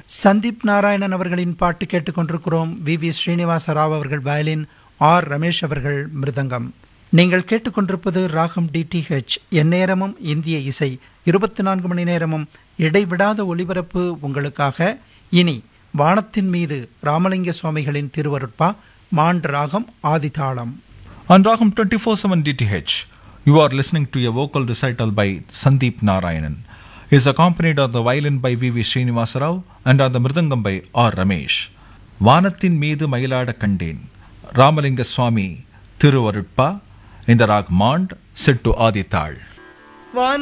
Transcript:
சந்தீப் நாராயணன் அவர்களின் பாட்டு கேட்டுக்கொண்டிருக்கிறோம் வி வி ஸ்ரீனிவாச ராவ் அவர்கள் வயலின் ஆர் ரமேஷ் அவர்கள் மிருதங்கம் நீங்கள் கேட்டுக்கொண்டிருப்பது ராகம் டிடிஹெச் எந்நேரமும் இந்திய இசை இருபத்தி நான்கு மணி நேரமும் இடைவிடாத ஒளிபரப்பு உங்களுக்காக இனி வானத்தின் மீது ராமலிங்க சுவாமிகளின் திருவருட்பா மாண்ட் ராகம் ஆதிதாளம் On Raham 24/7 DTH, you are listening to a vocal recital by Sandeep Narayanan. He is accompanied on the violin by V. V. Srinivasa Rao and on the mridangam by R. Ramesh. வானத்தின் மீது மயிலாட கண்டேன் ராமலிங்க சுவாமி திருவருட்பா இந்த rock மாண்ட் set ஆதித்தாள் வான